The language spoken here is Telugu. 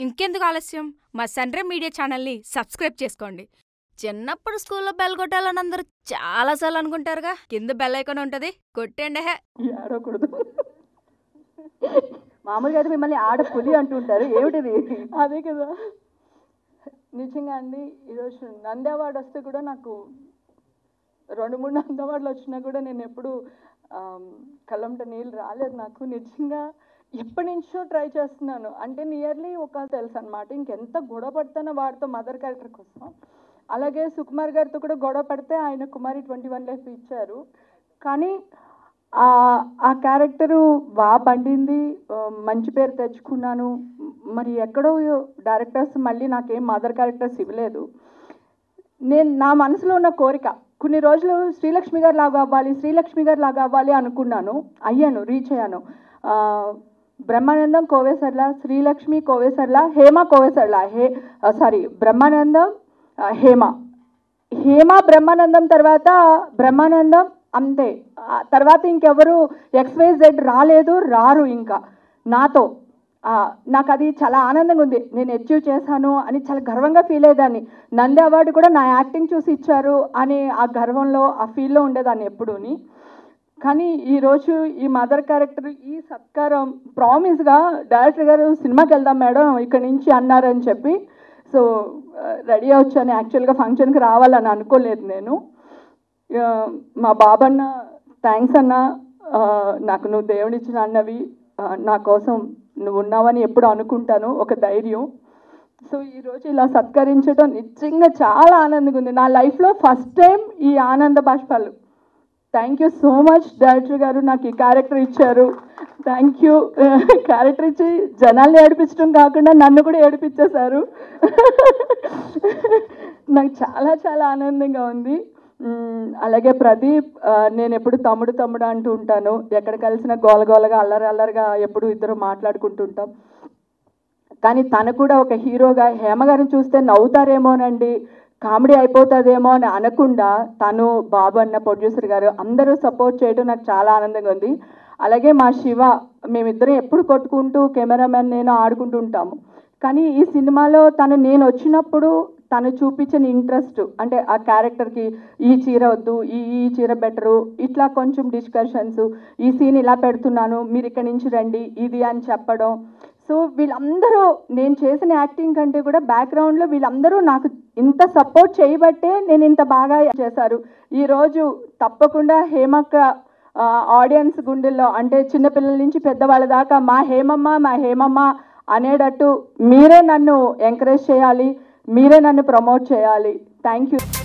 ఇంకెందుకు ఆలస్యం మా సన్రే మీడియా ఛానల్ని సబ్స్క్రైబ్ చేసుకోండి చిన్నప్పుడు స్కూల్లో బెల్ కొట్టాలని అందరూ చాలాసార్లు అనుకుంటారుగా కింద బెల్ ఐకాన్ ఉంటుంది కొట్టండి హే ఆడకూడదు మామూలుగా అయితే మిమ్మల్ని ఆడ పులి అంటుంటారు ఏమిటిది అదే కదా నిజంగా అండి ఈరోజు నంది అవార్డు వస్తే కూడా నాకు రెండు మూడు నంది అవార్డులు వచ్చినా కూడా నేను ఎప్పుడు కళ్ళంట నీళ్ళు రాలేదు నాకు నిజంగా ఎప్పటి నుంచో ట్రై చేస్తున్నాను అంటే నియర్లీ ఒక తెలుసు అనమాట ఇంకెంత గొడవ పడతానో వాడితో మదర్ క్యారెక్టర్ కోసం అలాగే సుకుమార్ గారితో కూడా గొడవ పడితే ఆయన కుమారి ట్వంటీ వన్ లైఫ్ ఇచ్చారు కానీ ఆ ఆ క్యారెక్టరు బాగా పండింది ఆ, మంచి పేరు తెచ్చుకున్నాను మరి ఎక్కడో డైరెక్టర్స్ మళ్ళీ నాకేం మదర్ క్యారెక్టర్స్ ఇవ్వలేదు నేను నా మనసులో ఉన్న కోరిక కొన్ని రోజులు శ్రీలక్ష్మి గారు లాగా అవ్వాలి శ్రీలక్ష్మి గారు లాగా అవ్వాలి అనుకున్నాను అయ్యాను రీచ్ అయ్యాను ఆ, బ్రహ్మానందం కోవేసర్ల శ్రీలక్ష్మి కోవేసర్ల హేమ కోవేసర్ల హే సారీ బ్రహ్మానందం ఆ, హేమ హేమ బ్రహ్మానందం తర్వాత బ్రహ్మానందం అంతే ఆ తర్వాత ఇంకెవరు ఎక్స్వై జెడ్ రాలేదు రారు ఇంకా నాతో ఆ, నాకు అది చాలా ఆనందంగా ఉంది నేను అచీవ్ చేశాను అని చాలా గర్వంగా ఫీల్ అయ్యేదాన్ని నంది అవార్డు కూడా నా యాక్టింగ్ చూసి ఇచ్చారు అని ఆ గర్వంలో ఆ ఫీల్లో ఉండేదాన్ని ఎప్పుడూని కానీ ఈరోజు ఈ మదర్ క్యారెక్టర్ ఈ సత్కారం ప్రామిస్గా డైరెక్టర్ గారు సినిమాకి వెళ్దాం మేడం ఇక్కడి నుంచి అన్నారని చెప్పి సో రెడీ వచ్చాను యాక్చువల్గా ఫంక్షన్కి రావాలని అనుకోలేదు నేను ఆ, మా బాబన్న థ్యాంక్స్ అన్న ఆ, నాకు నువ్వు దేవుడిచ్చిన అన్నవి ఆ, నా కోసం నువ్వు ఉన్నావని ఎప్పుడు అనుకుంటాను ఒక ధైర్యం సో ఈరోజు ఇలా సత్కరించడం నిజంగా చాలా ఆనందంగా ఉంది నా లైఫ్లో ఫస్ట్ టైం ఈ ఆనంద బాష్పాలు thank you so much director గారు నాకు ఈ క్యారెక్టర్ ఇచ్చారు థ్యాంక్ యూ క్యారెక్టర్ ఇచ్చి జనాల్ని ఏడిపించడం కాకుండా నన్ను కూడా ఏడిపించేశారు నాకు చాలా చాలా ఆనందంగా ఉంది మ్మ్, అలాగే ప్రదీప్ ఆ, నేను ఎప్పుడు తమ్ముడు తమ్ముడు అంటూ ఉంటాను ఎక్కడ కలిసిన గోలగోలగా అల్లరి అల్లరిగా ఎప్పుడు ఇద్దరు మాట్లాడుకుంటుంటాం కానీ తను కూడా ఒక హీరోగా హేమ గారిని చూస్తే నవ్వుతారేమోనండి కామెడీ అయిపోతుందేమో అని అనకుండా తను బాబు అన్న ప్రొడ్యూసర్ గారు అందరూ సపోర్ట్ చేయడం నాకు చాలా ఆనందంగా ఉంది అలాగే మా శివ మేమిద్దరం ఎప్పుడు కొట్టుకుంటూ కెమెరామెన్ నేను ఆడుకుంటూ ఉంటాము కానీ ఈ సినిమాలో తను నేను వచ్చినప్పుడు తను చూపించిన ఇంట్రెస్ట్ అంటే ఆ క్యారెక్టర్కి ఈ చీర వద్దు ఈ ఈ చీర బెటరు ఇట్లా కొంచెం డిస్కషన్స్ ఈ సీన్ ఇలా పెడుతున్నాను మీరు ఇక్కడి నుంచి రండి ఇది అని చెప్పడం సో వీళ్ళందరూ నేను చేసిన యాక్టింగ్ కంటే కూడా బ్యాక్గ్రౌండ్లో వీళ్ళందరూ నాకు ఇంత సపోర్ట్ చేయబట్టే నేను ఇంత బాగా చేశారు ఈరోజు తప్పకుండా హేమక్క ఆడియన్స్ గుండెల్లో అంటే చిన్నపిల్లల నుంచి పెద్దవాళ్ళ దాకా మా హేమమ్మ మా హేమమ్మ అనేటట్టు మీరే నన్ను ఎంకరేజ్ చేయాలి మీరే నన్ను ప్రమోట్ చేయాలి థ్యాంక్ యూ